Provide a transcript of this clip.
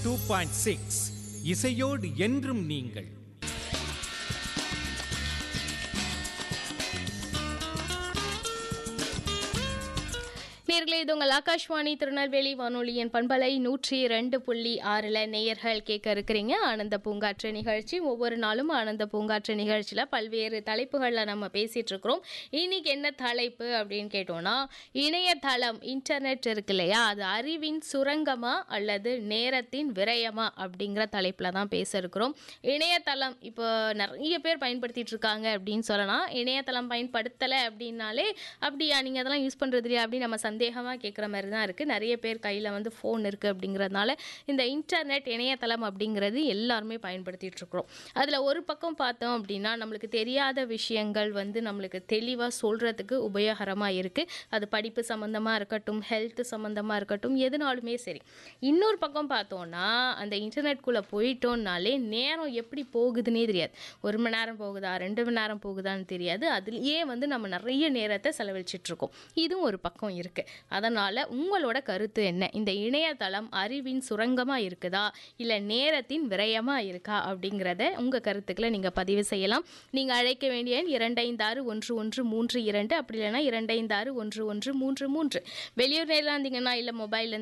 two point six இசையோடு என்றும் நீங்கள் நேர்களே இது உங்கள் ஆகாஷ்வாணி திருநெல்வேலி வானொலியின் பண்பலை நூற்றி ரெண்டு புள்ளி ஆறில் நேயர்கள் கேட்க இருக்கிறீங்க ஆனந்த பூங்காற்று நிகழ்ச்சி ஒவ்வொரு நாளும் ஆனந்த பூங்காற்று நிகழ்ச்சியில் பல்வேறு தலைப்புகளில் நம்ம பேசிகிட்டு இருக்கிறோம் இன்னைக்கு என்ன தலைப்பு அப்படின்னு கேட்டோம்னா இணையதளம் இன்டர்நெட் இருக்கு இல்லையா அது அறிவின் சுரங்கமா அல்லது நேரத்தின் விரயமா அப்படிங்கிற தலைப்பில் தான் பேச இருக்கிறோம் இணையதளம் இப்போ நிறைய பேர் பயன்படுத்திட்டு இருக்காங்க அப்படின்னு சொல்லலாம் இணையதளம் பயன்படுத்தலை அப்படின்னாலே அப்படியா நீங்கள் அதெல்லாம் யூஸ் பண்ணுறது இல்லையா அப்படின்னு நம்ம சந்தேகமாக கேட்குற மாதிரி தான் இருக்குது நிறைய பேர் கையில் வந்து ஃபோன் இருக்குது அப்படிங்கிறதுனால இந்த இன்டர்நெட் இணையதளம் அப்படிங்கிறது எல்லாருமே பயன்படுத்திட்டு இருக்கிறோம் அதில் ஒரு பக்கம் பார்த்தோம் அப்படின்னா நம்மளுக்கு தெரியாத விஷயங்கள் வந்து நம்மளுக்கு தெளிவாக சொல்கிறதுக்கு உபயோகரமாக இருக்குது அது படிப்பு சம்மந்தமாக இருக்கட்டும் ஹெல்த் சம்மந்தமாக இருக்கட்டும் எதுனாலுமே சரி இன்னொரு பக்கம் பார்த்தோன்னா அந்த இன்டர்நெட்குள்ளே போயிட்டோம்னாலே நேரம் எப்படி போகுதுன்னே தெரியாது ஒரு மணி நேரம் போகுதா ரெண்டு மணி நேரம் போகுதான்னு தெரியாது அதுலேயே வந்து நம்ம நிறைய நேரத்தை செலவழிச்சிட்டு இருக்கோம் இதுவும் ஒரு பக்கம் இருக்குது அதனால் உங்களோட கருத்து என்ன இந்த இணையதளம் அறிவின் சுரங்கமாக இருக்குதா இல்லை நேரத்தின் விரயமாக இருக்கா அப்படிங்கிறத உங்கள் கருத்துக்களை நீங்கள் பதிவு செய்யலாம் நீங்கள் அழைக்க வேண்டிய எண் இரண்டைந்தாறு ஒன்று ஒன்று மூன்று இரண்டு அப்படி இல்லைன்னா இரண்டைந்தாறு ஒன்று ஒன்று மூன்று மூன்று வெளியூர் நேரில் இருந்தீங்கன்னா இல்லை மொபைல்